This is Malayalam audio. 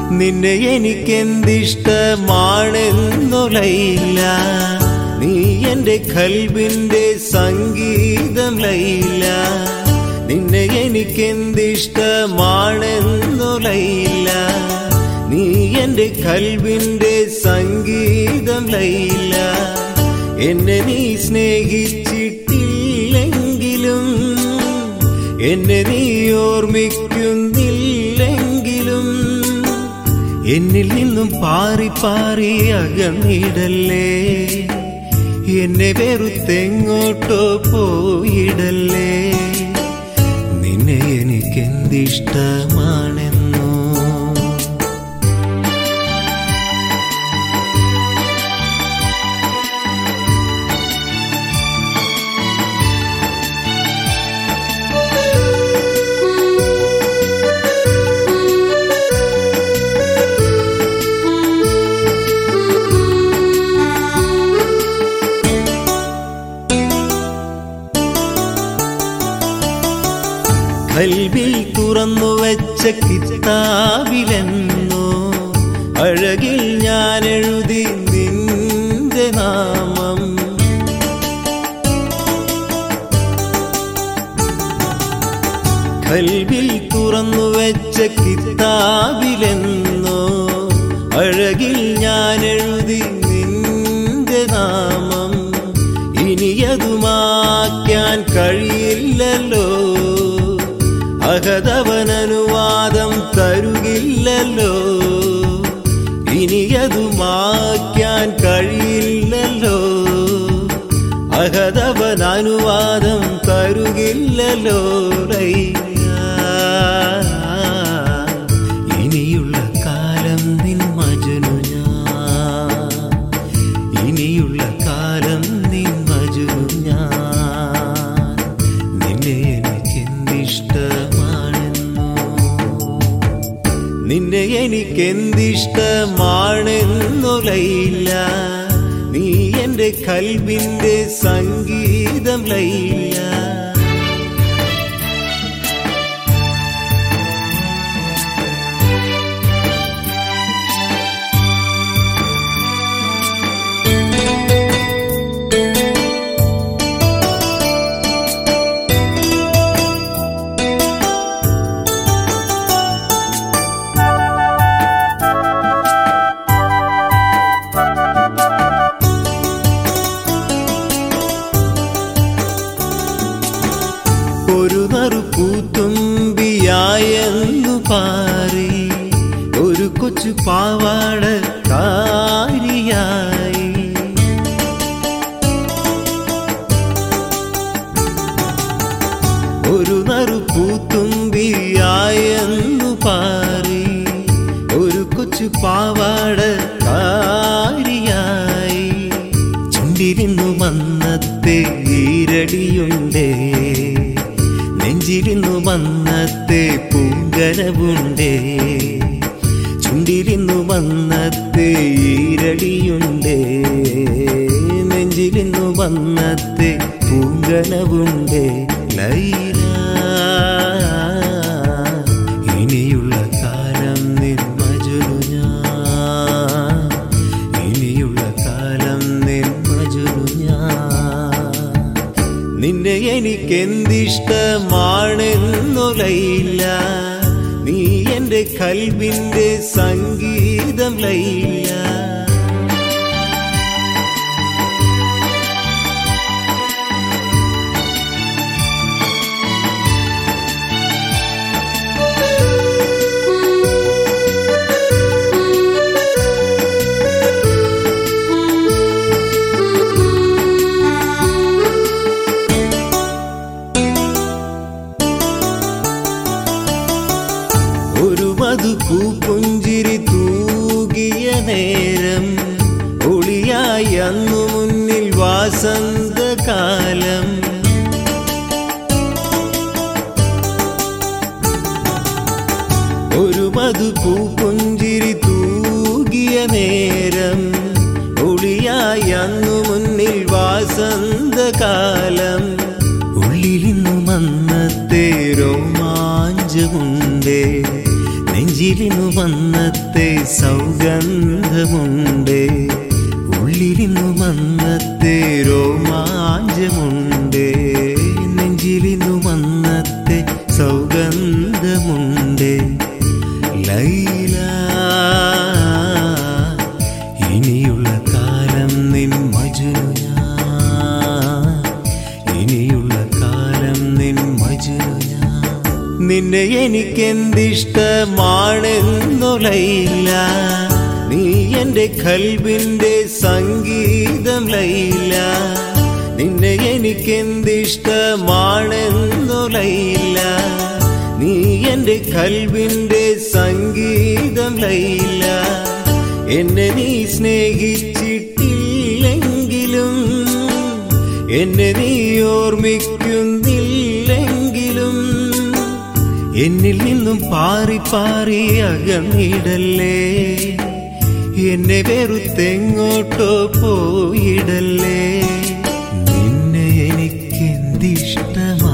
നിന്നെ എനിക്കെന്തിഷ്ടമാണെന്നൊലയില്ല നീ എന്റെ കൽബിന്റെ സംഗീതം ലയില്ല നിന്നെ എനിക്കെന്തിഷ്ടമാണെന്നൊലയില്ല നീ എന്റെ കൽബിന്റെ സംഗീതം ലയില്ല എന്നെ നീ സ്നേഹിച്ചിട്ടില്ലെങ്കിലും എന്നെ നീ ഓർമ്മിക്കുന്നില്ലെങ്കിലും എന്നിൽ നിന്നും പാറി പാറി അകന്നിടല്ലേ എന്നെ വെറുത്തെങ്ങോട്ടോ പോയിടല്ലേ നിന്നെ എനിക്കെന്തിഷ്ടമാണെന്നോ കൽവിൽ തുറന്നു വെച്ച കിതാബിലെന്നോ അഴകിൽ ഞാൻ എഴുതി നിന്റെ നാമം കൽവിൽ തുറന്നു വെച്ച കിതാബിലെന്നോ അഴകിൽ ഞാൻ എഴുതി നിന്റെ നാമം ഇനിയതു മാറ്റാൻ കഴിയില്ലല്ലോ അഹതവൻ അനുവാദം തരുകില്ലല്ലോ ഇനിയതു മാറ്റാൻ കഴിയില്ലല്ലോ അഹതവൻ അനുവാദം തരുകില്ലല്ലോ റയ്യാ. ഇനിയുള്ള കാലം നിൻ മജനു ഞാൻ ഇനിയുള്ള കാലം നിൻ മജനു ഞാൻ നിന്നെ എനിക്കെന്തിഷ്ടമാണെന്നോ നിന്നെ എനിക്കെന്തിഷ്ടമാണെന്നൊലയില്ല നീ എന്റെ കൽബിന്റെ സംഗീതം ലയില്ല ഒരു നറു പൂത്തുമ്പിയായെന്നു പാറി ഒരു കൊച്ചു പാവാട കാരിയായി ഒരു നറു പൂത്തുമ്പിയായെന്നു പാറി ഒരു കൊച്ചു പാവാട കാരിയായി ചുണ്ടിരുന്നു മന്നത്തെ ഈരടിയുണ്ടേ നെഞ്ചിരുന്നു മന്നത്തെ പൂങ്കനവുണ്ടേ ചുണ്ടിരുന്നു മന്നത്തെ ഈരടിയുണ്ടേ നെഞ്ചിരുന്നു മന്നത്തെ പൂങ്കനവുണ്ടേ ലൈല ഇനിയുള്ള കാലം നിൻ മജുരു ഞാൻ ഇനിയുള്ള കാലം നിൻ മജുരു ഞാൻ നിന്നെ എനിക്കെന്തിഷ്ടമാണെന്നൊലയില്ല നീ എന്റെ കൽബിന്റെ സംഗീതം ലയില്ല ഒരു മധുപൂ പുഞ്ചിരി തൂകിയ നേരം ഒളിയായി അന്നു മുന്നിൽ വാസന്തകാലം ഒരു മധുപൂ പുഞ്ചിരി തൂകിയ നേരം ഒളിയായി അന്നു മുന്നിൽ വാസന്തകാലം ഉള്ളിലിന്നു മന്നത്തെ രോമാഞ്ചമുണ്ടേ നെഞ്ചിൽ നെഞ്ചിലിന്നു വന്നത്തെ സൗഗന്ധമുണ്ട് ഉള്ളിലിന്നു വന്നത്തെ രോമാഞ്ചമുണ്ട് നെഞ്ചിലിന്നു വന്നത്തെ സൗഗന്ധമുണ്ട് ലൈല ഇനിയുള്ള കാലം നിൻ മജുനു ഞാൻ ഇനിയുള്ള കാലം നിൻ മജുനു ഞാൻ നിന്നെ എനിക്കെന്തിഷ്ടമാണെന്നൊലയില്ല നീ എന്റെ കൽവിന്റെ സംഗീതം ലയില്ല നിന്നെ എനിക്കെന്തിഷ്ടമാണെന്നൊലയില്ല നീ എന്റെ കൽവിന്റെ സംഗീതം ലയില്ല എന്നെ നീ സ്നേഹിച്ചിട്ടില്ലെങ്കിലും എന്നെ നീ ഓർമ്മിക്കുന്നില്ലെങ്കിലും എന്നിൽ നിന്നും പാറി പാറി അകന്നിടല്ലേ എന്നെ വെറുത്തെങ്ങോട്ടോ പോയിടല്ലേ നിന്നെ എനിക്കെന്തിഷ്ടമാ